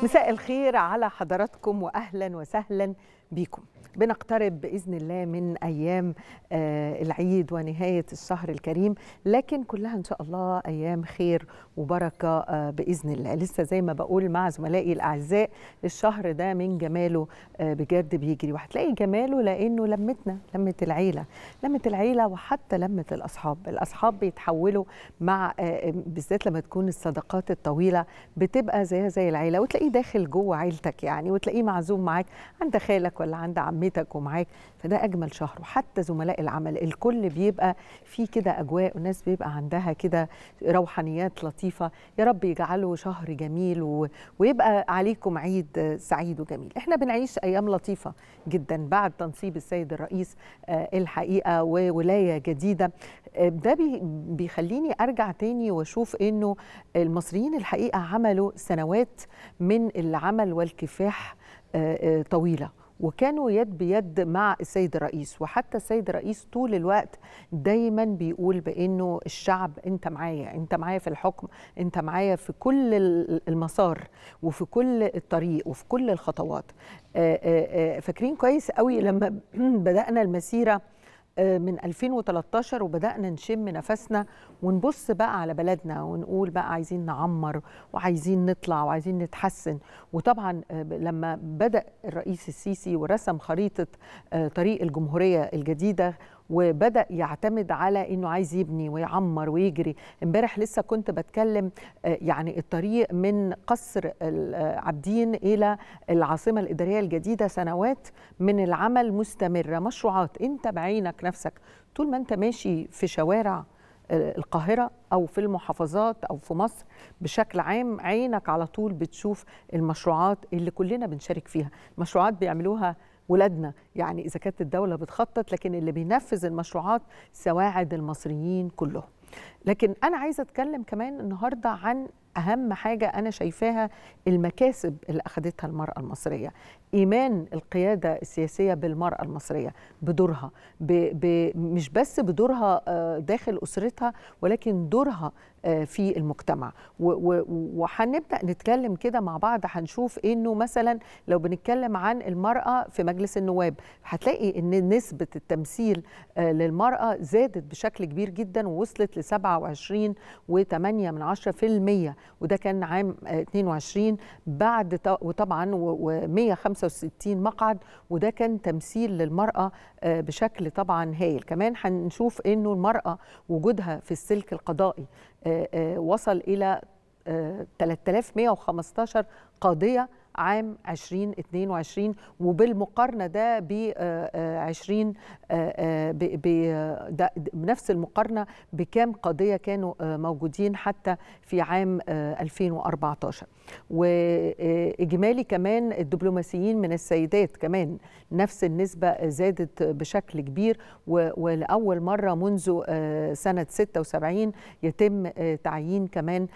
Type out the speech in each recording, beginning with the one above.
مساء الخير على حضراتكم واهلا وسهلا بكم بنقترب باذن الله من ايام آه العيد ونهايه الشهر الكريم لكن كلها ان شاء الله ايام خير وبركه آه باذن الله لسه زي ما بقول مع زملائي الاعزاء الشهر ده من جماله آه بجد بيجري وهتلاقي جماله لانه لمتنا لمه العيله لمه العيله وحتى لمه الاصحاب الاصحاب بيتحولوا مع بالذات لما تكون الصداقات الطويله بتبقى زيها زي العيله وتلاقيه داخل جوه عيلتك يعني وتلاقيه معزوم معاك عند خالك ولا عند عمتك ومعاك فده اجمل شهر وحتى زملاء العمل الكل بيبقى في كده اجواء والناس بيبقى عندها كده روحانيات لطيفه يا رب يجعله شهر جميل و... ويبقى عليكم عيد سعيد وجميل احنا بنعيش ايام لطيفه جدا بعد تنصيب السيد الرئيس الحقيقه وولايه جديده ده بي... بيخليني ارجع تاني واشوف انه المصريين الحقيقه عملوا سنوات من العمل والكفاح طويله وكانوا يد بيد مع السيد الرئيس وحتى السيد الرئيس طول الوقت دايما بيقول بانه الشعب انت معايا انت معايا في الحكم انت معايا في كل المسار وفي كل الطريق وفي كل الخطوات فاكرين كويس قوي لما بدانا المسيره من 2013 وبدأنا نشم نفسنا ونبص بقى على بلدنا ونقول بقى عايزين نعمر وعايزين نطلع وعايزين نتحسن وطبعا لما بدأ الرئيس السيسي ورسم خريطة طريق الجمهورية الجديدة وبدا يعتمد على انه عايز يبني ويعمر ويجري امبارح لسه كنت بتكلم يعني الطريق من قصر عابدين الى العاصمه الاداريه الجديده سنوات من العمل مستمره مشروعات انت بعينك نفسك طول ما انت ماشي في شوارع القاهرة أو في المحافظات أو في مصر بشكل عام عينك على طول بتشوف المشروعات اللي كلنا بنشارك فيها مشروعات بيعملوها ولادنا يعني إذا كانت الدولة بتخطط لكن اللي بينفذ المشروعات سواعد المصريين كلهم لكن أنا عايزة أتكلم كمان النهاردة عن أهم حاجة أنا شايفاها المكاسب اللي أخذتها المرأة المصرية إيمان القيادة السياسية بالمرأة المصرية بدورها ب ب مش بس بدورها داخل أسرتها ولكن دورها في المجتمع وهنبدأ نتكلم كده مع بعض هنشوف إنه مثلا لو بنتكلم عن المرأة في مجلس النواب هتلاقي إن نسبة التمثيل للمرأة زادت بشكل كبير جدا ووصلت ل 27.8 من 10% وده كان عام 22 بعد وطبعا و165 مقعد وده كان تمثيل للمرأة بشكل طبعا هايل كمان هنشوف انه المرأة وجودها في السلك القضائي وصل الى 3115 قاضية عام 2022 وبالمقارنه ده ب 20 بنفس المقارنه بكام قضيه كانوا موجودين حتى في عام 2014 واجمالي كمان الدبلوماسيين من السيدات كمان نفس النسبه زادت بشكل كبير ولاول مره منذ سنه 76 يتم تعيين كمان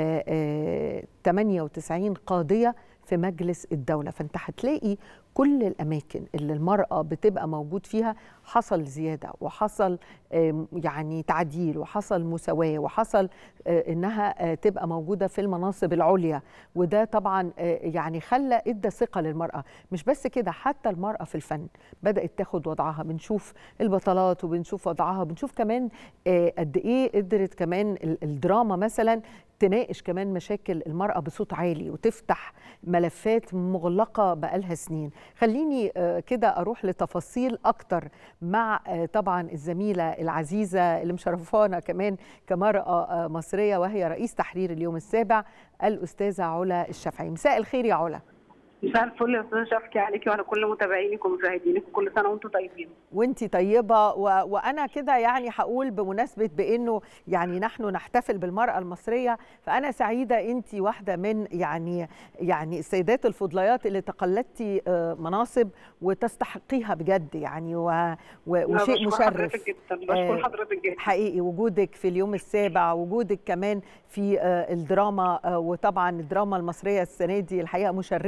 98 قاضيه في مجلس الدولة فأنت هتلاقي كل الأماكن اللي المرأة بتبقى موجود فيها حصل زيادة وحصل يعني تعديل وحصل مساواة وحصل إنها تبقى موجودة في المناصب العليا وده طبعا يعني خلى إدى ثقة للمرأة مش بس كده حتى المرأة في الفن بدأت تاخد وضعها بنشوف البطلات وبنشوف وضعها بنشوف كمان قد إيه قدرت كمان الدراما مثلا تناقش كمان مشاكل المرأة بصوت عالي وتفتح ملفات مغلقة بقالها سنين خليني كده أروح لتفاصيل أكتر مع طبعا الزميلة العزيزة اللي مشرفانا كمان كمرأة مصرية وهي رئيس تحرير اليوم السابع الأستاذة علا الشافعي مساء الخير يا علا مساء الفل يا استاذه شفكي عليكي وعلى كل متابعينك ومشاهدينك وكل سنه وانتم طيبين وانت طيبه و... وانا كده يعني هقول بمناسبه بانه يعني نحن نحتفل بالمراه المصريه فانا سعيده انت واحده من يعني يعني السيدات الفضليات اللي تقلدتي مناصب وتستحقيها بجد يعني و... و... وشيء مشرف حضرتك جدا بشكر حضرتك جدا حقيقي وجودك في اليوم السابع وجودك كمان في الدراما وطبعا الدراما المصريه السنه دي الحقيقه مشرفه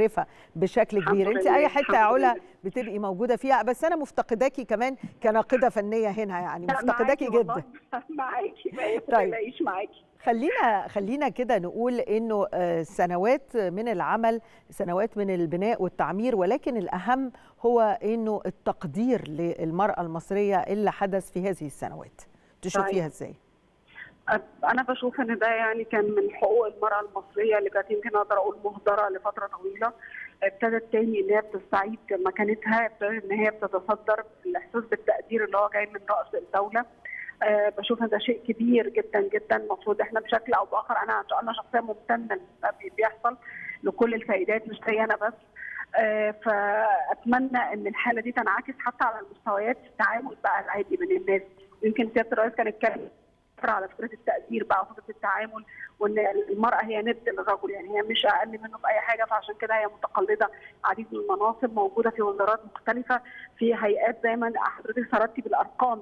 بشكل الحمد كبير انت لله، اي حته يا الحمد علا لله. بتبقي موجوده فيها بس انا مفتقداكي كمان كناقده فنيه هنا يعني لا، مفتقداكي معاكي جدا والله. معاكي ما طيب. تقلقيش معاكي خلينا خلينا كده نقول انه آه، سنوات من العمل سنوات من البناء والتعمير ولكن الاهم هو انه التقدير للمراه المصريه اللي حدث في هذه السنوات تشوفيها ازاي انا بشوف ان ده يعني كان من حقوق المراه المصريه اللي كانت يمكن اقدر اقول مهدره لفتره طويله ابتدت تاني ان هي بتستعيد مكانتها ابتدت ان هي بتتصدر الاحساس بالتقدير اللي هو جاي من راس الدوله أه بشوف ان ده شيء كبير جدا جدا المفروض احنا بشكل او باخر انا انا شخصيا ممتنه للي بيحصل لكل السيدات مش زي انا بس أه فاتمنى ان الحاله دي تنعكس حتى على المستويات التعامل بقى العادي بين الناس يمكن سياده الرئيس كان اتكلم على فكره التقدير بقى وفكره التعامل وان المراه هي ند للرجل يعني هي مش اقل منه في اي حاجه فعشان كده هي متقلده عديد من المناصب موجوده في وزارات مختلفه في هيئات زي ما حضرتك سردتي بالارقام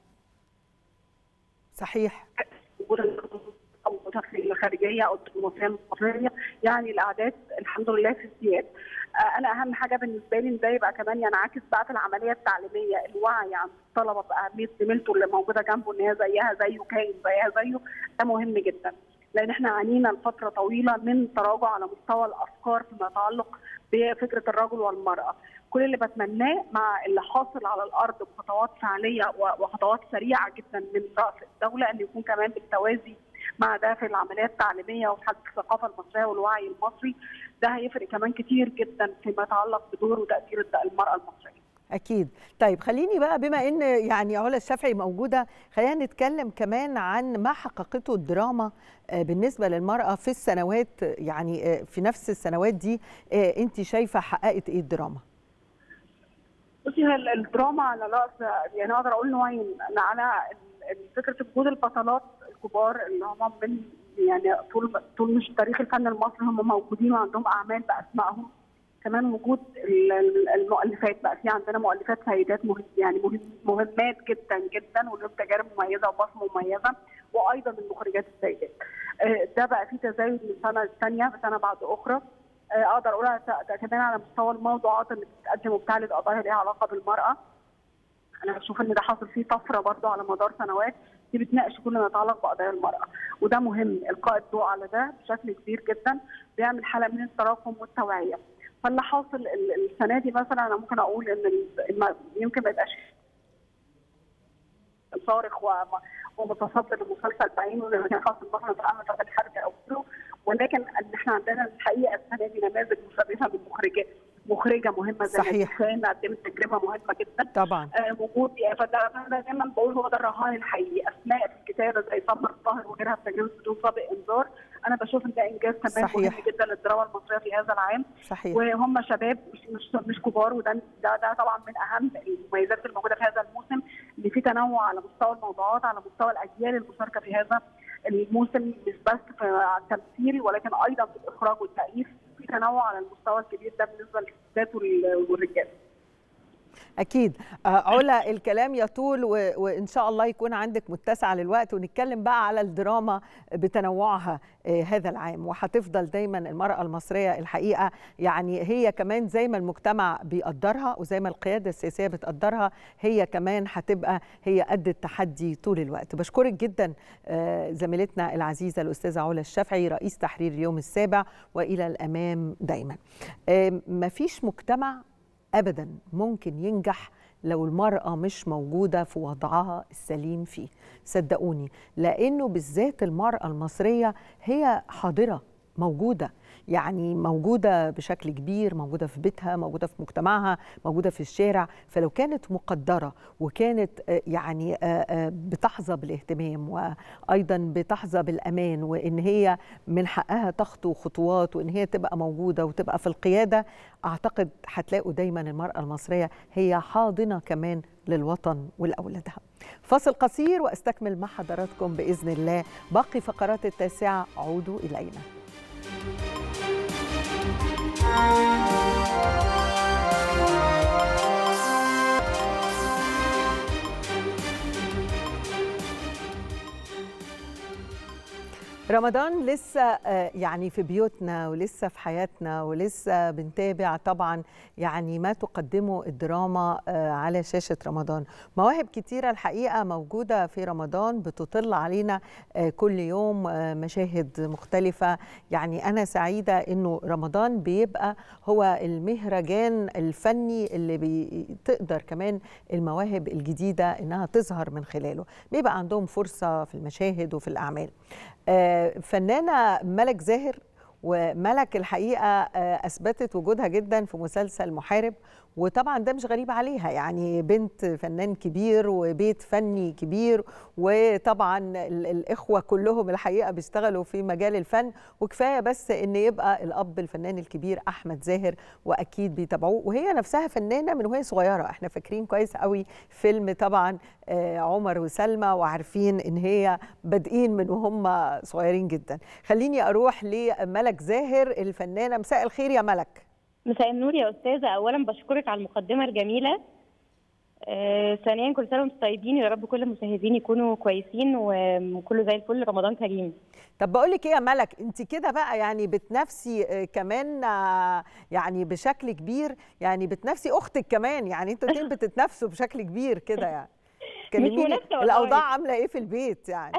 صحيح موجوده في الخارجيه او الدبلوماسيه المصريه يعني الاعداد الحمد لله في ازدياد انا اهم حاجه بالنسبه لي ان ده يبقى كمان ينعكس بقى في العمليه التعليميه الوعي عند الطلبه باهميه زميلته اللي موجوده جنبه ان هي زيها زيه كائن زيها زيه ده مهم جدا لان احنا عانينا لفتره طويله من تراجع على مستوى الافكار فيما يتعلق بفكره الرجل والمراه كل اللي بتمناه مع اللي حاصل على الارض بخطوات فعليه وخطوات سريعه جدا من راس الدوله ان يكون كمان بالتوازي مع ده في العمليه التعليميه وفي حاله الثقافه المصريه والوعي المصري ده هيفرق كمان كتير جدا فيما يتعلق بدور وتاثير المراه المصريه. اكيد طيب خليني بقى بما ان يعني علا الشافعي موجوده خلينا نتكلم كمان عن ما حققته الدراما بالنسبه للمراه في السنوات يعني في نفس السنوات دي انت شايفه حققت ايه الدراما بصي الدراما على راس يعني اقدر اقول نوعين على فكره وجود البطلات الكبار اللي هم من يعني طول طول مش تاريخ الفن المصري هم موجودين وعندهم اعمال باسمائهم كمان وجود المؤلفات بقى في عندنا مؤلفات سيدات مهم يعني مهم مهمات جدا جدا ولهم تجارب مميزه وبصمه مميزه وايضا المخرجات السيدات ده بقى في تزايد من سنه للثانيه بسنه بعد اخرى اقدر اقول ده كمان على مستوى الموضوعات اللي بتتقدم وبتعرض قضايا ليها علاقه بالمراه انا بشوف ان ده حاصل فيه طفره برضه على مدار سنوات دي بتناقش كل ما يتعلق بقضايا المراه وده مهم القاء الضوء على ده بشكل كبير جدا بيعمل حاله من التراكم والتوعيه فاللي حاصل السنه دي مثلا انا ممكن اقول ان يمكن ما يبقاش صارخ ومتصدر لمسلسل بعينه زي ما كان حاصل مثلا في عمل فتح الحرب او غيره ولكن ان احنا عندنا الحقيقه السنه دي نماذج مشرفه من مخرجات مخرجه مهمه زي صحيح كان قدمت تجربه مهمه جدا طبعا آه وجود فده انا دايما بقول هو ده الرهان الحقيقي اسماء في الكتابه زي سمر الطاهر وغيرها في تجربه بدون سابق انذار انا بشوف ان ده انجاز كمان صحيح. مهم جدا للدراما المصريه في هذا العام صحيح وهم شباب مش مش, مش كبار وده ده, ده طبعا من اهم المميزات الموجوده في هذا الموسم ان في تنوع على مستوى الموضوعات على مستوى الاجيال المشاركه في هذا الموسم مش بس في التمثيل ولكن ايضا في الاخراج والتاليف في تنوع على المستوى الكبير ده بالنسبه للستات والرجال اكيد علا الكلام يطول وان شاء الله يكون عندك متسع للوقت ونتكلم بقى على الدراما بتنوعها هذا العام وهتفضل دايما المراه المصريه الحقيقه يعني هي كمان زي ما المجتمع بيقدرها وزي ما القياده السياسيه بتقدرها هي كمان هتبقى هي قد التحدي طول الوقت بشكرك جدا زميلتنا العزيزه الاستاذه علا الشافعي رئيس تحرير اليوم السابع والى الامام دايما مفيش مجتمع ابدا ممكن ينجح لو المراه مش موجوده في وضعها السليم فيه صدقوني لانه بالذات المراه المصريه هي حاضره موجوده يعني موجوده بشكل كبير موجوده في بيتها موجوده في مجتمعها موجوده في الشارع فلو كانت مقدره وكانت يعني بتحظى بالاهتمام وايضا بتحظى بالامان وان هي من حقها تخطو خطوات وان هي تبقى موجوده وتبقى في القياده اعتقد هتلاقوا دايما المراه المصريه هي حاضنه كمان للوطن ولاولادها فاصل قصير واستكمل مع حضراتكم باذن الله باقي فقرات التاسعه عودوا الينا رمضان لسه آه، يعني في بيوتنا ولسه في حياتنا ولسه بنتابع طبعا يعني ما تقدمه الدراما آه، على شاشة رمضان مواهب كتيرة الحقيقة موجودة في رمضان بتطل علينا آه، كل يوم آه، مشاهد مختلفة يعني أنا سعيدة أنه رمضان بيبقى هو المهرجان الفني اللي بتقدر كمان المواهب الجديدة أنها تظهر من خلاله بيبقى عندهم فرصة في المشاهد وفي الأعمال آه، فنانة ملك زاهر وملك الحقيقة آه، أثبتت وجودها جدا في مسلسل محارب وطبعا ده مش غريب عليها يعني بنت فنان كبير وبيت فني كبير وطبعا ال- الإخوة كلهم الحقيقة بيشتغلوا في مجال الفن وكفاية بس إن يبقى الأب الفنان الكبير أحمد زاهر وأكيد بيتابعوه وهي نفسها فنانة من وهي صغيرة احنا فاكرين كويس قوي فيلم طبعا آه، عمر وسلمى وعارفين ان هي بادئين من وهم صغيرين جدا خليني اروح لملك زاهر الفنانه مساء الخير يا ملك مساء النور يا استاذه اولا بشكرك على المقدمه الجميله آه، ثانيا كل سنه وانتم طيبين يا رب كل المشاهدين يكونوا كويسين وكله زي الفل رمضان كريم طب بقول لك ايه يا ملك انت كده بقى يعني بتنافسي آه، كمان آه، يعني بشكل كبير يعني بتنافسي اختك كمان يعني انتوا الاتنين بتتنافسوا بشكل كبير كده يعني كلميني منافسة والله. الاوضاع عامله ايه في البيت يعني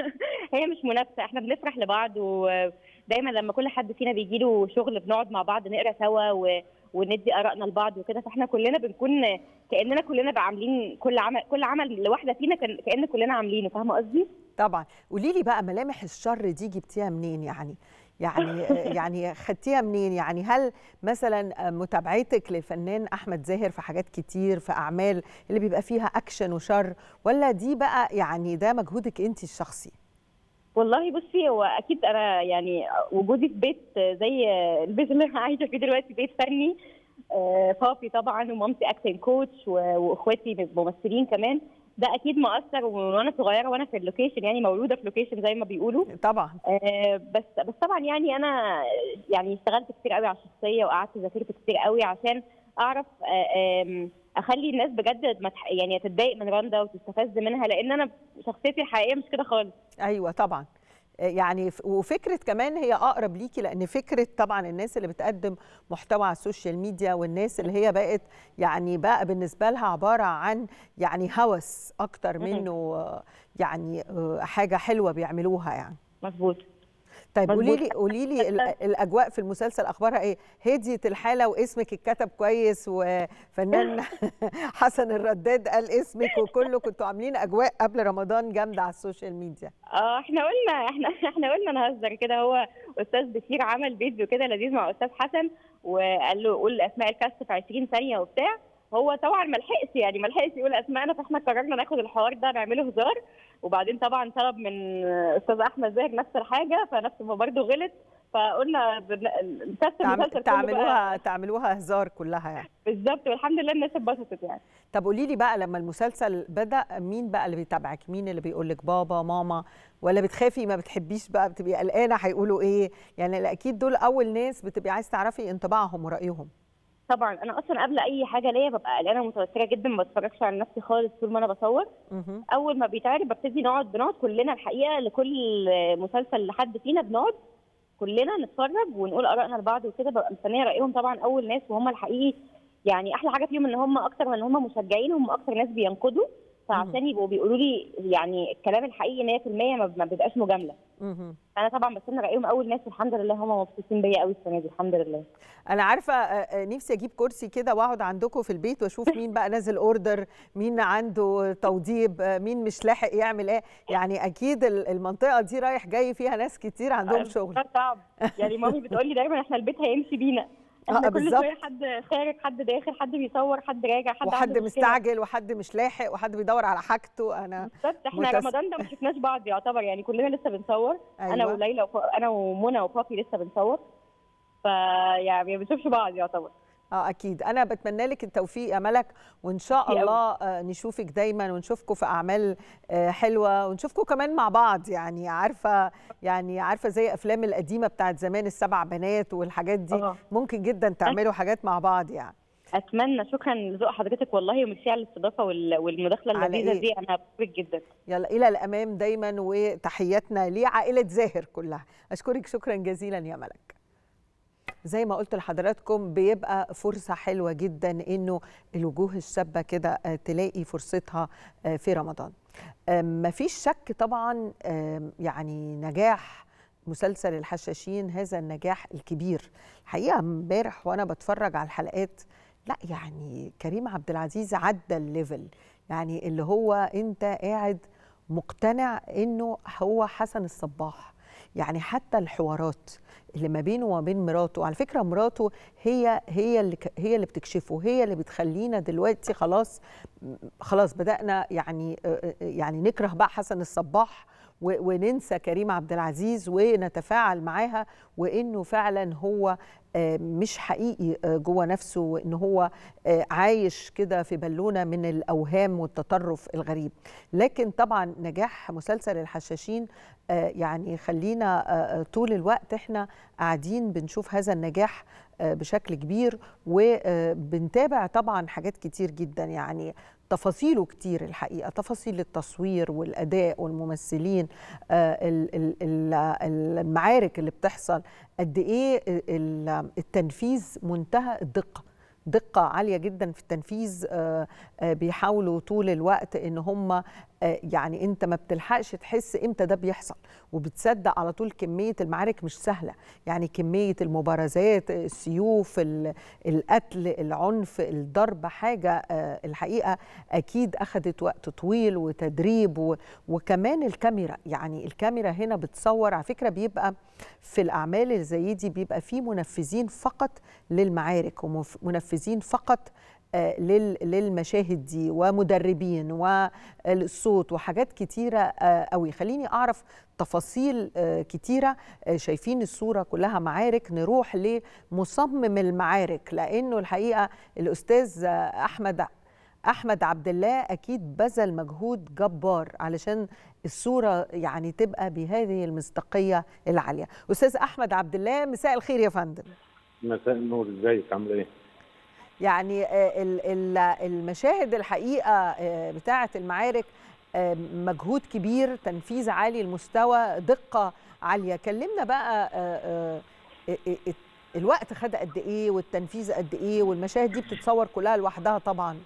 هي مش منافسه احنا بنفرح لبعض ودايما لما كل حد فينا بيجي له شغل بنقعد مع بعض نقرا سوا و... وندي ارائنا لبعض وكده فاحنا كلنا بنكون كاننا كلنا بقى عاملين كل عمل كل عمل لواحده فينا كان كان كلنا عاملينه فاهمه قصدي؟ طبعا قولي لي بقى ملامح الشر دي جبتيها منين يعني يعني يعني خدتيها منين يعني هل مثلا متابعتك للفنان احمد زاهر في حاجات كتير في اعمال اللي بيبقى فيها اكشن وشر ولا دي بقى يعني ده مجهودك انت الشخصي والله بصي هو اكيد انا يعني وجودي في بيت زي البيت اللي انا عايشه فيه دلوقتي بيت فني آه، بابي طبعا ومامتي اكتنج كوتش و- واخواتي ممثلين كمان ده اكيد مؤثر ومن وانا صغيره وانا في اللوكيشن يعني مولوده في لوكيشن زي ما بيقولوا طبعا آه، بس بس طبعا يعني انا يعني اشتغلت كتير قوي على الشخصيه وقعدت ذاكرت كتير قوي عشان اعرف آه، آم، اخلي الناس بجد ما تح- يعني تتضايق من رندا وتستفز منها لان انا شخصيتي الحقيقيه مش كده خالص ايوه طبعا يعني ف- وفكره كمان هي اقرب ليكي لان فكره طبعا الناس اللي بتقدم محتوى على السوشيال ميديا والناس اللي هي بقت يعني بقى بالنسبه لها عباره عن يعني هوس اكتر مم. منه آه، يعني آه، حاجه حلوه بيعملوها يعني مظبوط طيب قولي مظبوط. لي قولي لي ال- الاجواء في المسلسل اخبارها ايه هديت الحاله واسمك اتكتب كويس وفنان حسن الرداد قال اسمك وكله كنتوا عاملين اجواء قبل رمضان جامده على السوشيال ميديا اه احنا قلنا احنا احنا قلنا نهزر كده هو استاذ بشير عمل فيديو كده لذيذ مع استاذ حسن وقال له قول اسماء الكاست في 20 ثانيه وبتاع هو طبعا ما لحقش يعني ما لحقش يقول اسمائنا فاحنا قررنا ناخد الحوار ده نعمله هزار وبعدين طبعا طلب من استاذ احمد زاهر نفس الحاجه فنفس ما برضه غلط فقلنا بن- مسلسل تعم- المسلسل كله بقى تعملوها تعملوها هزار كلها يعني بالظبط والحمد لله الناس اتبسطت يعني طب قولي لي بقى لما المسلسل بدا مين بقى اللي بيتابعك مين اللي بيقول لك بابا ماما ولا بتخافي ما بتحبيش بقى بتبقي قلقانه هيقولوا ايه يعني اكيد دول اول ناس بتبقي عايز تعرفي انطباعهم ورايهم طبعا انا اصلا قبل اي حاجه ليا ببقى قلقانه ومتوتره جدا ما بتفرجش على نفسي خالص طول ما انا بصور مهم. اول ما بيتعرض ببتدي نقعد بنقعد كلنا الحقيقه لكل مسلسل لحد فينا بنقعد كلنا نتفرج ونقول ارائنا لبعض وكده ببقى مستنيه رايهم طبعا اول ناس وهم الحقيقي يعني احلى حاجه فيهم ان هم اكتر من ان هم مشجعين هم اكتر ناس بينقدوا فعشان يبقوا بيقولوا لي يعني الكلام الحقيقي 100% ما ما بيبقاش مجامله مهم. انا طبعا بستنى رايهم اول ناس والحمد لله هم مبسوطين بيا قوي السنه دي الحمد لله انا عارفه آه، آه، نفسي اجيب كرسي كده واقعد عندكم في البيت واشوف مين بقى نازل اوردر مين عنده توضيب آه، مين مش لاحق يعمل ايه يعني اكيد ال- المنطقه دي رايح جاي فيها ناس كتير عندهم شغل ده صعب يعني مامي بتقول لي دايما احنا البيت هيمشي بينا آه، احنا كل بالظبط. شويه حد خارج حد داخل حد بيصور حد راجع حد وحد عنده مشكلة. مستعجل وحد مش لاحق وحد بيدور على حاجته انا بالظبط احنا متس- رمضان ده ما شفناش بعض يعتبر يعني كلنا لسه بنصور انا أيوة. وليلى وف... انا ومنى وبابي لسه بنصور فيعني ما بنشوفش بعض يعتبر اه اكيد انا بتمنى لك التوفيق يا ملك وان شاء أوي. الله آه، نشوفك دايما ونشوفكم في اعمال آه، حلوه ونشوفكم كمان مع بعض يعني عارفه يعني عارفه زي افلام القديمه بتاعت زمان السبع بنات والحاجات دي آه. ممكن جدا تعملوا حاجات مع بعض يعني اتمنى شكرا لذوق حضرتك والله وميرسي على الاستضافه وال- والمداخله على اللذيذه إيه؟ دي انا بشكرك جدا يلا الى الامام دايما وتحياتنا لعائله زاهر كلها اشكرك شكرا جزيلا يا ملك زي ما قلت لحضراتكم بيبقى فرصة حلوة جدا انه الوجوه الشابة كده آه، تلاقي فرصتها آه، في رمضان آم، مفيش شك طبعا آم، يعني نجاح مسلسل الحشاشين هذا النجاح الكبير الحقيقة امبارح وانا بتفرج على الحلقات لا يعني كريم عبد العزيز عدى الليفل يعني اللي هو انت قاعد مقتنع انه هو حسن الصباح يعني حتى الحوارات اللي ما بينه وما بين مراته على فكره مراته هي هي اللي ك- هي اللي بتكشفه هي اللي بتخلينا دلوقتي خلاص خلاص بدانا يعني آه، آه، يعني نكره بقى حسن الصباح و- وننسى كريم عبد العزيز ونتفاعل معاها وانه فعلا هو آه، مش حقيقي آه، جوه نفسه وان هو آه، عايش كده في بالونه من الاوهام والتطرف الغريب لكن طبعا نجاح مسلسل الحشاشين آه، يعني خلينا آه، آه، طول الوقت احنا قاعدين بنشوف هذا النجاح آه، بشكل كبير وبنتابع طبعا حاجات كتير جدا يعني تفاصيله كتير الحقيقه تفاصيل التصوير والاداء والممثلين آه، ال- ال- ال- المعارك اللي بتحصل قد ايه ال- التنفيذ منتهى الدقه دقة عالية جدا في التنفيذ آه، آه، بيحاولوا طول الوقت ان هم آه، يعني انت ما بتلحقش تحس امتى ده بيحصل وبتصدق على طول كمية المعارك مش سهلة يعني كمية المبارزات السيوف ال- القتل العنف الضرب حاجة آه، الحقيقة أكيد أخذت وقت طويل وتدريب و- وكمان الكاميرا يعني الكاميرا هنا بتصور على فكرة بيبقى في الأعمال اللي زي دي بيبقى في منفذين فقط للمعارك ومنفذين فقط آه، لل- للمشاهد دي ومدربين والصوت وحاجات كتيرة آه، قوي خليني أعرف تفاصيل آه، كتيرة آه، شايفين الصورة كلها معارك نروح لمصمم المعارك لأنه الحقيقة الأستاذ آه، أحمد احمد عبد الله اكيد بذل مجهود جبار علشان الصوره يعني تبقى بهذه المصداقيه العاليه استاذ احمد عبد الله مساء الخير يا فندم مساء النور ازيك عامله ايه؟ يعني آه، ال- ال- المشاهد الحقيقه آه، بتاعه المعارك آه، مجهود كبير تنفيذ عالي المستوى دقه عاليه كلمنا بقى آه، آه، آه، آه، الوقت خد قد ايه والتنفيذ قد ايه والمشاهد دي بتتصور كلها لوحدها طبعا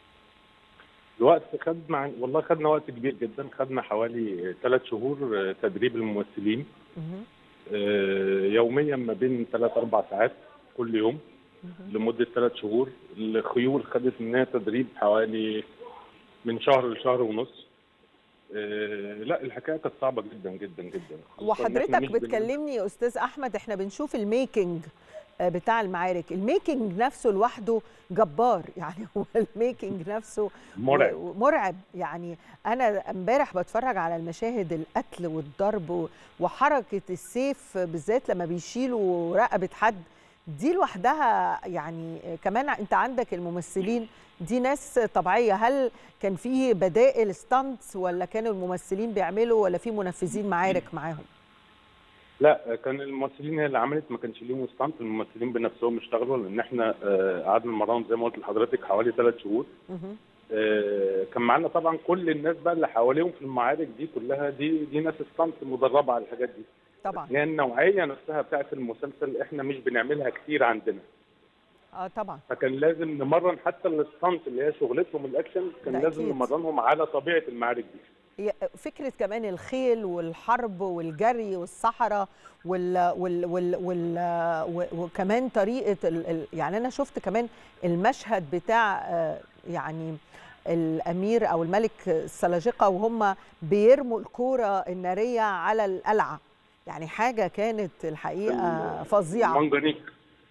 الوقت خد مع والله خدنا وقت كبير جدا خدنا حوالي ثلاث شهور آه، تدريب الممثلين مهم. آه، يوميا ما بين ثلاث اربع ساعات كل يوم لمده ثلاث شهور الخيول خدت منها تدريب حوالي من شهر لشهر ونص آه، لا الحكايه كانت صعبه جدا جدا جدا خصوصاً إن إحنا وحضرتك مش بن- بتكلمني يا استاذ احمد احنا بنشوف الميكنج آه، بتاع المعارك الميكنج نفسه لوحده جبار يعني هو الميكنج نفسه مرعب و- مرعب يعني انا امبارح بتفرج على المشاهد القتل والضرب و- وحركه السيف بالذات لما بيشيلوا رقبه حد دي لوحدها يعني كمان انت عندك الممثلين دي ناس طبيعيه هل كان في بدائل ستانتس ولا كانوا الممثلين بيعملوا ولا في منفذين معارك معاهم لا كان الممثلين هي اللي عملت ما كانش ليهم ستانت الممثلين بنفسهم اشتغلوا لان احنا آه، قعدنا نمرنهم زي ما قلت لحضرتك حوالي ثلاث شهور مهم. آه، كان معانا طبعا كل الناس بقى اللي حواليهم في المعارك دي كلها دي دي ناس ستانت مدربه على الحاجات دي طبعا هي النوعيه نفسها بتاعت المسلسل احنا مش بنعملها كتير عندنا اه طبعا فكان لازم نمرن حتى الستانت اللي هي شغلتهم الاكشن كان ده لازم أكيد. نمرنهم على طبيعه المعارك دي هي فكره كمان الخيل والحرب والجري والصحراء وال وال وال وال و- وكمان طريقه ال ال يعني انا شفت كمان المشهد بتاع آه، يعني الامير او الملك السلاجقه وهم بيرموا الكوره الناريه على القلعه يعني حاجه كانت الحقيقه فظيعه المنجنيق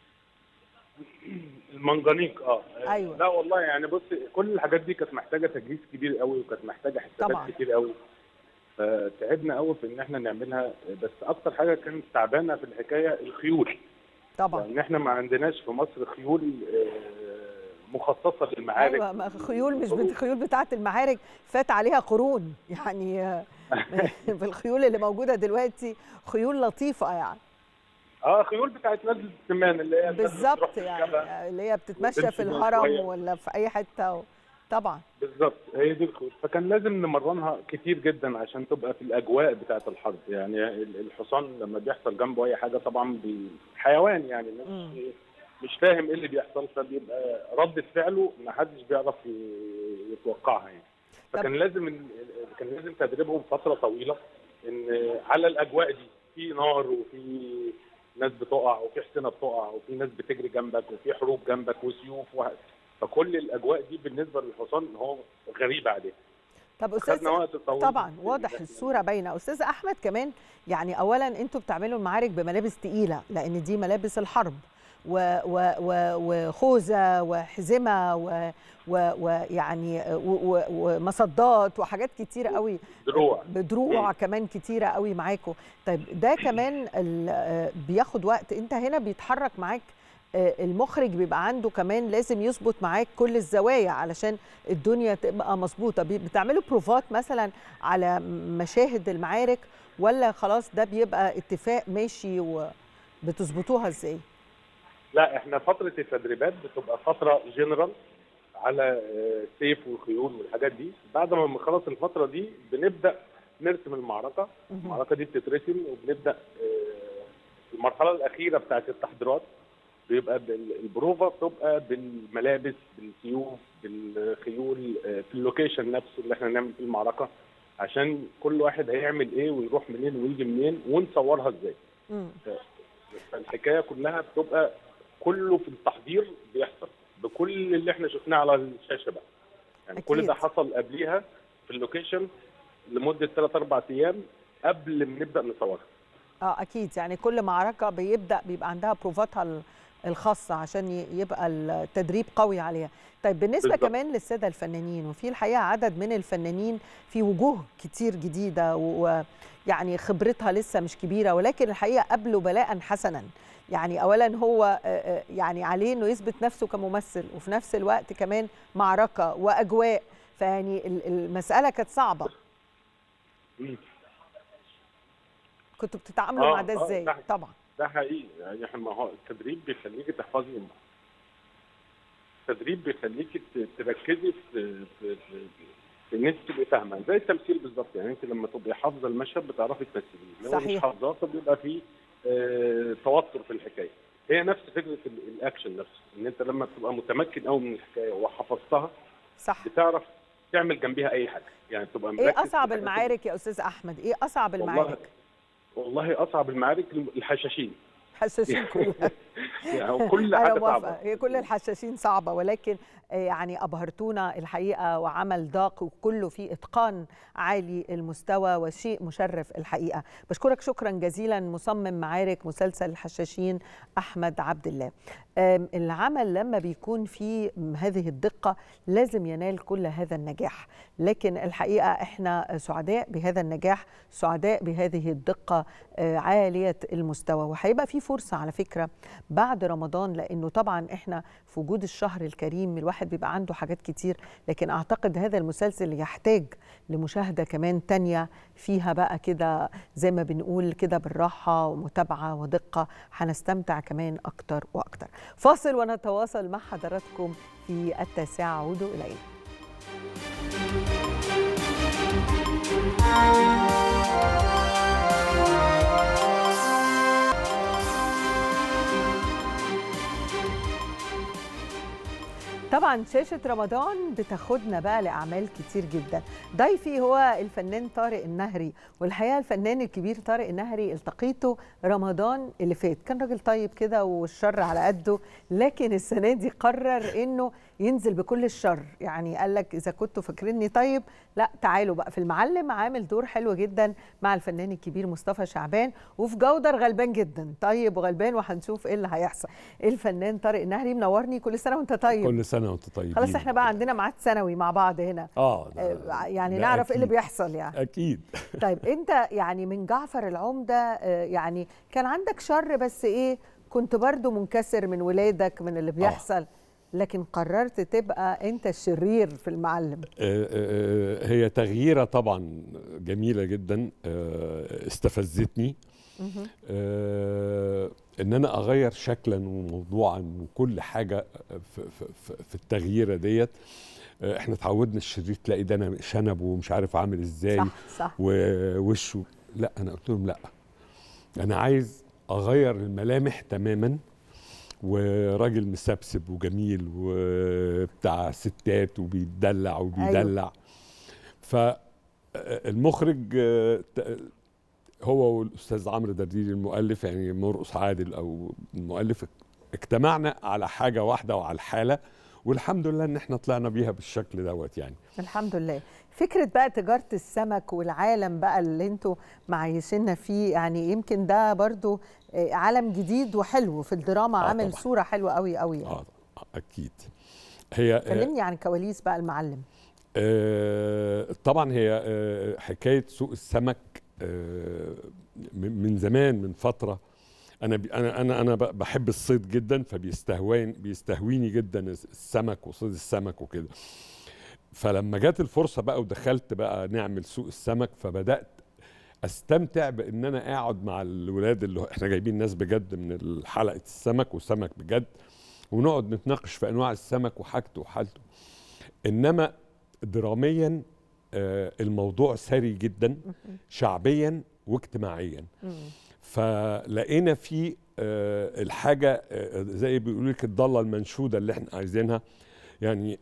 المنجنيق اه أيوة. لا والله يعني بص كل الحاجات دي كانت محتاجه تجهيز كبير قوي وكانت محتاجه حسابات طبعاً. كتير قوي فتعبنا قوي في ان احنا نعملها بس اكتر حاجه كانت تعبانه في الحكايه الخيول طبعا لان احنا ما عندناش في مصر خيول آه، مخصصه للمعارك ايوه ما خيول مش بت- الخيول بتاعه المعارك فات عليها قرون يعني آه، بالخيول اللي موجوده دلوقتي خيول لطيفه يعني اه خيول بتاعت نزله السمان اللي هي الناس اللي بتروح بالظبط تركبها. يعني اللي هي بتتمشى وتمشي في بقى الهرم شوية. ولا في اي حته و... طبعا بالظبط هي دي الخيول فكان لازم نمرنها كتير جدا عشان تبقى في الاجواء بتاعه الحرب يعني ال- الحصان لما بيحصل جنبه اي حاجه طبعا بي- حيوان يعني مم. مش مش فاهم ايه اللي بيحصل فبيبقى رده فعله ما حدش بيعرف ي- يتوقعها يعني فكان لازم ال- كان لازم تدريبهم فتره طويله ان على الاجواء دي في نار وفي ناس بتقع وفي حصينه بتقع وفي ناس بتجري جنبك وفي حروب جنبك وسيوف وه... فكل الاجواء دي بالنسبه للحصان هو غريب عليه طب استاذ خدنا وقت طويل طبعا واضح الصوره باينه استاذ احمد كمان يعني اولا انتوا بتعملوا المعارك بملابس تقيله لان دي ملابس الحرب و- و- و- وخوذه وحزمه و- و- ويعني و- و- ومصدات وحاجات كتيره قوي دروع بدروع كمان كتيره قوي معاكم طيب ده كمان ال- آه، بياخد وقت انت هنا بيتحرك معاك آه، المخرج بيبقى عنده كمان لازم يظبط معاك كل الزوايا علشان الدنيا تبقى مظبوطه بي- بتعملوا بروفات مثلا على مشاهد المعارك ولا خلاص ده بيبقى اتفاق ماشي وبتظبطوها ازاي لا احنا فتره التدريبات بتبقى فتره جنرال على آه، سيف والخيول والحاجات دي بعد ما بنخلص الفتره دي بنبدا نرسم المعركه مهم. المعركه دي بتترسم وبنبدا آه، المرحله الاخيره بتاعت التحضيرات بيبقى بال- البروفا بتبقى بالملابس بالسيوف بالخيول آه، في اللوكيشن نفسه اللي احنا نعمل فيه المعركه عشان كل واحد هيعمل ايه ويروح منين ويجي منين ونصورها ازاي مم. فالحكايه كلها بتبقى كله في التحضير بيحصل بكل اللي احنا شفناه على الشاشه بقى يعني كل أكيد. ده حصل قبليها في اللوكيشن لمده 3 4 ايام قبل ما نبدا نصورها اه اكيد يعني كل معركه بيبدا بيبقى عندها بروفاتها ال- الخاصه عشان ي- يبقى التدريب قوي عليها طيب بالنسبه بالظبط. كمان للساده الفنانين وفي الحقيقه عدد من الفنانين في وجوه كتير جديده ويعني خبرتها لسه مش كبيره ولكن الحقيقه قابلوا بلاء حسنا يعني اولا هو آه، آه، يعني عليه انه يثبت نفسه كممثل وفي نفس الوقت كمان معركه واجواء فيعني ال- المساله كانت صعبه مم. كنتوا بتتعاملوا آه، مع ده آه، ازاي ده- طبعا ده حقيقي يعني احنا ما هو التدريب بيخليكي تحفظي التدريب بيخليكي ت- تركزي في في, في, في ان انت تبقي فاهمه زي التمثيل بالظبط يعني انت لما تبقي حافظه المشهد بتعرفي تمثليه لو صحيح. مش حافظاه فبيبقى في آه توتر في الحكايه هي نفس فكره ال- الاكشن نفسه ان انت لما تبقى متمكن قوي من الحكايه وحفظتها صح بتعرف تعمل جنبيها اي حاجه يعني تبقى مركز ايه في اصعب الحاجات المعارك يا استاذ احمد ايه اصعب والله- المعارك والله اصعب المعارك الحشاشين حشاشين كلها يعني كل أنا حاجه موافقة. صعبه هي كل الحشاشين صعبة ولكن آه، يعني أبهرتونا الحقيقة وعمل داق وكله فيه إتقان عالي المستوى وشيء مشرف الحقيقة بشكرك شكرا جزيلا مصمم معارك مسلسل الحشاشين أحمد عبد الله آم، العمل لما بيكون فيه هذه الدقة لازم ينال كل هذا النجاح لكن الحقيقة احنا سعداء بهذا النجاح سعداء بهذه الدقة آه، عالية المستوى وهيبقى في فرصة على فكرة بعد رمضان لأنه طبعا احنا في وجود الشهر الكريم الواحد بيبقى عنده حاجات كتير لكن أعتقد هذا المسلسل يحتاج لمشاهدة كمان تانية فيها بقى كده زي ما بنقول كده بالراحة ومتابعة ودقة هنستمتع كمان أكتر وأكتر فاصل ونتواصل مع حضراتكم في التاسعة عودوا إلينا طبعا شاشة رمضان بتاخدنا بقى لأعمال كتير جدا ضيفي هو الفنان طارق النهري والحقيقة الفنان الكبير طارق النهري التقيته رمضان اللي فات كان راجل طيب كده والشر على قده لكن السنة دي قرر انه ينزل بكل الشر يعني قال لك اذا كنتوا فاكريني طيب لا تعالوا بقى في المعلم عامل دور حلو جدا مع الفنان الكبير مصطفى شعبان وفي جودر غلبان جدا طيب وغلبان وهنشوف ايه اللي هيحصل الفنان طارق النهري منورني كل سنه وانت طيب كل سنه وانتم طيبين خلاص احنا بقى عندنا ميعاد سنوي مع بعض هنا اه ده- آه، يعني ده نعرف ايه اللي أكيد. بيحصل يعني اكيد طيب انت يعني من جعفر العمده آه، يعني كان عندك شر بس ايه كنت برضو منكسر من ولادك من اللي بيحصل لكن قررت تبقى انت الشرير في المعلم آه، آه، هي تغييره طبعا جميله جدا آه، استفزتني آه ان انا اغير شكلا وموضوعا وكل حاجه في, في, في- في التغييره ديت آه، احنا اتعودنا الشرير تلاقي ده أنا شنبه ومش عارف عامل ازاي صح صح ووشه لا انا قلت لهم لا انا عايز اغير الملامح تماما وراجل مسبسب وجميل وبتاع ستات وبيدلع وبيدلع فالمخرج آه، ت- هو والاستاذ عمرو درديري المؤلف يعني مرقص عادل او المؤلف اجتمعنا على حاجه واحده وعلى الحاله والحمد لله ان احنا طلعنا بيها بالشكل دوت يعني الحمد لله فكرة بقى تجارة السمك والعالم بقى اللي انتوا معيشيننا فيه يعني يمكن ده برضو آه، عالم جديد وحلو في الدراما آه عامل طبعاً. صورة حلوة قوي قوي يعني. اه اكيد هي آه، كلمني عن كواليس بقى المعلم آه، طبعا هي آه، حكايه سوق السمك آه، من من زمان من فتره انا بي- انا انا انا ب- بحب الصيد جدا فبيستهوين بيستهويني جدا السمك وصيد السمك وكده فلما جت الفرصه بقى ودخلت بقى نعمل سوق السمك فبدات استمتع بان انا اقعد مع الولاد اللي هو- احنا جايبين ناس بجد من حلقه السمك وسمك بجد ونقعد نتناقش في انواع السمك وحاجته وحالته انما دراميا آه، الموضوع ثري جدا شعبيا واجتماعيا مم. فلقينا فيه آه، الحاجه آه، زي بيقولوا لك الضاله المنشوده اللي احنا عايزينها يعني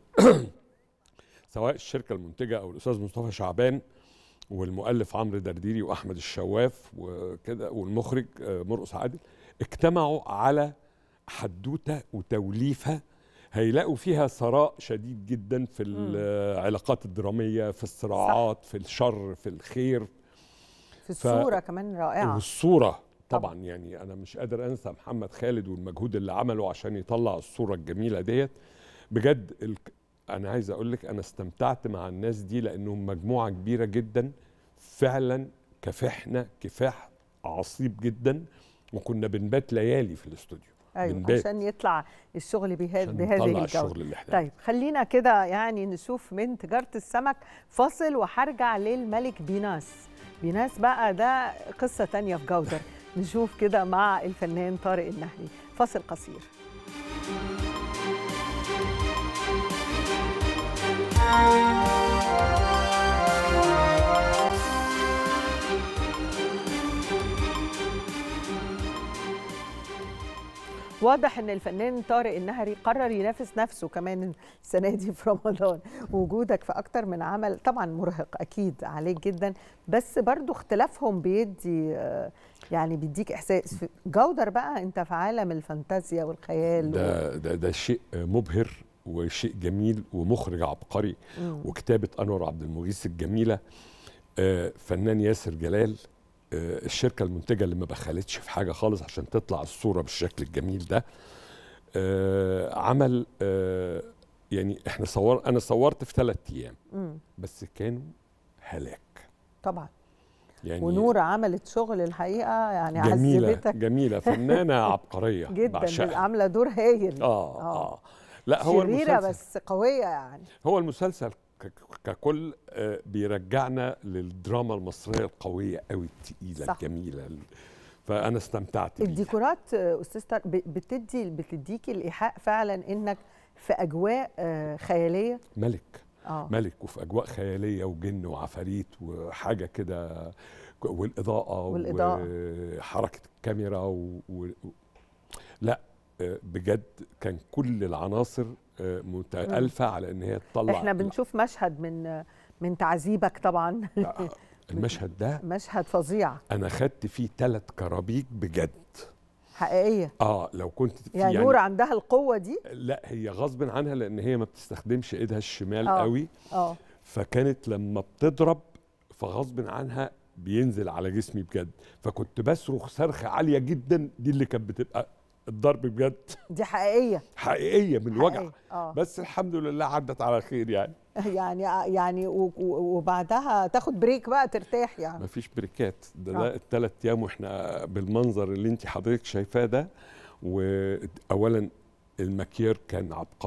سواء الشركه المنتجه او الاستاذ مصطفى شعبان والمؤلف عمرو درديري واحمد الشواف وكده والمخرج آه، مرقص عادل اجتمعوا على حدوته وتوليفه هيلاقوا فيها ثراء شديد جدا في العلاقات الدراميه في الصراعات في الشر في الخير في الصورة كمان رائعة والصوره طبعا يعني انا مش قادر انسى محمد خالد والمجهود اللي عمله عشان يطلع الصوره الجميله ديت بجد ال... انا عايز اقول لك انا استمتعت مع الناس دي لانهم مجموعه كبيره جدا فعلا كفحنا كفاح عصيب جدا وكنا بنبات ليالي في الاستوديو ايوه بنبات عشان يطلع الشغل بها عشان بهذه نطلع الجودة الشغل اللي احنا طيب خلينا كده يعني نشوف من تجارة السمك فاصل وهرجع للملك بيناس بيناس بقى ده قصة تانية في جودر نشوف كده مع الفنان طارق النهري فاصل قصير واضح ان الفنان طارق النهري قرر ينافس نفسه كمان السنه دي في رمضان وجودك في اكتر من عمل طبعا مرهق اكيد عليك جدا بس برضو اختلافهم بيدي آه، يعني بيديك احساس في جودر بقى انت في عالم الفانتازيا والخيال ده ده ده شيء مبهر وشيء جميل ومخرج عبقري مم. وكتابه انور عبد المغيث الجميله آه، فنان ياسر جلال آه، الشركه المنتجه اللي ما بخلتش في حاجه خالص عشان تطلع الصوره بالشكل الجميل ده آه، عمل آه، يعني احنا صور انا صورت في ثلاث ايام مم. بس كانوا هلاك طبعا يعني ونور عملت شغل الحقيقه يعني جميله عذبتك جميله فنانه عبقريه جدا بعشقها. عامله دور هايل اه آه. اه لا هو شريره المسلسل بس قويه يعني هو المسلسل ك- ككل آه، بيرجعنا للدراما المصريه القويه قوي التقيله صح. الجميله ال- فانا استمتعت بيه الديكورات آه، استاذ طارق ب- بتدي بتديكي الايحاء فعلا انك في اجواء آه، خياليه ملك اه ملك وفي اجواء خياليه وجن وعفاريت وحاجه كده ك- والاضاءه والإضاءة. وحركه الكاميرا و... و... لا آه، بجد كان كل العناصر آه، متالفه على ان هي تطلع احنا بنشوف مشهد من من تعذيبك طبعا لا، المشهد ده مشهد فظيع انا خدت فيه ثلاث كرابيك بجد حقيقيه اه لو كنت في يعني نور عندها القوه دي لا هي غصب عنها لان هي ما بتستخدمش ايدها الشمال آه. قوي اه فكانت لما بتضرب فغصب عنها بينزل على جسمي بجد فكنت بصرخ صرخه عاليه جدا دي اللي كانت بتبقى الضرب بجد دي حقيقيه حقيقيه من الوجع حقيقية. اه بس الحمد لله عدت على خير يعني يعني يعني و- و- وبعدها تاخد بريك بقى ترتاح يعني ما فيش بريكات ده, آه. ده الثلاث ايام واحنا بالمنظر اللي انت حضرتك شايفاه ده واولا المكير كان عبقري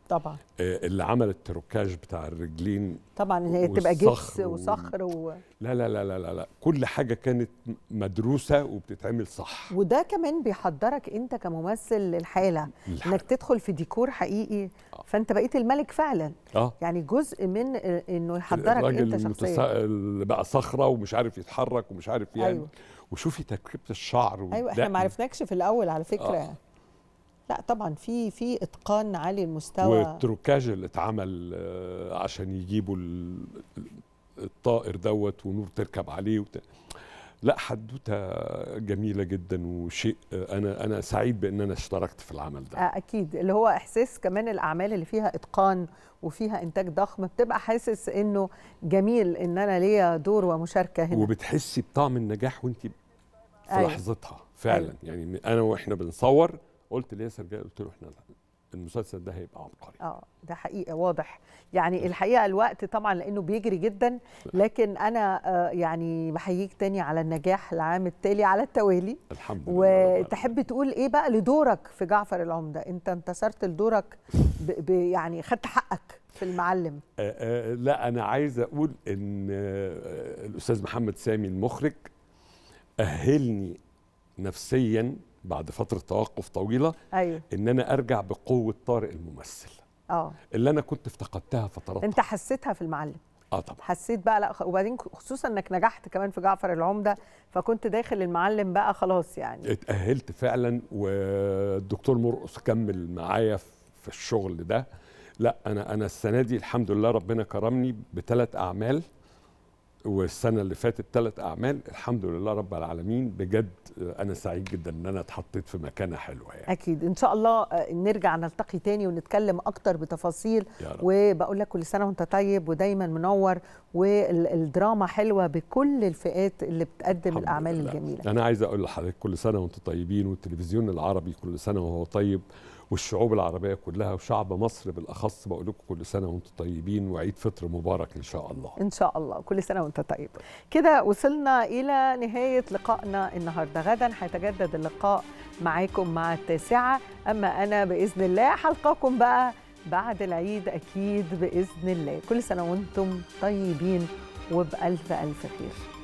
طبعا آه، اللي عمل التروكاج بتاع الرجلين طبعا ان هي تبقى جبس والصخر و- وصخر و... لا لا لا لا لا, لا. كل حاجه كانت مدروسه وبتتعمل صح وده كمان بيحضرك انت كممثل للحاله الح- انك تدخل في ديكور حقيقي آه. فانت بقيت الملك فعلا اه يعني جزء من آه، انه يحضرك الراجل انت المتسا- شخصيا اللي بقى صخره ومش عارف يتحرك ومش عارف يعمل أيوة. وشوفي تركيبه الشعر ايوه احنا والدقن ما عرفناكش في الاول على فكره آه. لا طبعا في في اتقان عالي المستوى والتروكاج اللي اتعمل آه، عشان يجيبوا ال- الطائر دوت ونور تركب عليه وت... لا حدوته جميله جدا وشيء آه، انا انا سعيد بان انا اشتركت في العمل ده آه، اكيد اللي هو احساس كمان الاعمال اللي فيها اتقان وفيها انتاج ضخم بتبقى حاسس انه جميل ان انا ليا دور ومشاركه هنا وبتحسي بطعم النجاح وانت في أيوة. لحظتها فعلا أيوة. يعني انا واحنا بنصور قلت لياسر جاي قلت له احنا المسلسل ده هيبقى عبقري اه ده حقيقه واضح يعني الحقيقه الوقت طبعا لانه بيجري جدا لكن انا آه، يعني بحييك تاني على النجاح العام التالي على التوالي الحمد لله رب العالمين. وتحب تقول ايه بقى لدورك في جعفر العمده انت انتصرت لدورك ب ب يعني خدت حقك في المعلم آه، آه، لا انا عايز اقول ان آه، الاستاذ محمد سامي المخرج اهلني نفسيا بعد فتره توقف طويله ايوه ان انا ارجع بقوه طارق الممثل اه اللي انا كنت افتقدتها فترات انت حسيتها في المعلم اه طبعا حسيت بقى لا خ- وبعدين خصوصا انك نجحت كمان في جعفر العمده فكنت داخل المعلم بقى خلاص يعني اتأهلت فعلا والدكتور مرقص كمل معايا في الشغل ده لا انا انا السنه دي الحمد لله ربنا كرمني بثلاث اعمال والسنه اللي فاتت ثلاث اعمال الحمد لله رب العالمين بجد انا سعيد جدا ان انا اتحطيت في مكانه حلوه يعني اكيد ان شاء الله آه، نرجع نلتقي تاني ونتكلم اكتر بتفاصيل يا رب وبقول لك كل سنه وانت طيب ودايما منور والدراما حلوه بكل الفئات اللي بتقدم الحمد الاعمال لله. الجميله انا عايز اقول لحضرتك كل سنه وانتم طيبين والتلفزيون العربي كل سنه وهو طيب والشعوب العربيه كلها وشعب مصر بالاخص بقول لكم كل سنه وانتم طيبين وعيد فطر مبارك ان شاء الله ان شاء الله كل سنه وانت طيب كده وصلنا الى نهايه لقائنا النهارده غدا هيتجدد اللقاء معاكم مع التاسعه اما انا باذن الله حلقاكم بقى بعد العيد اكيد باذن الله كل سنه وانتم طيبين وبالف الف خير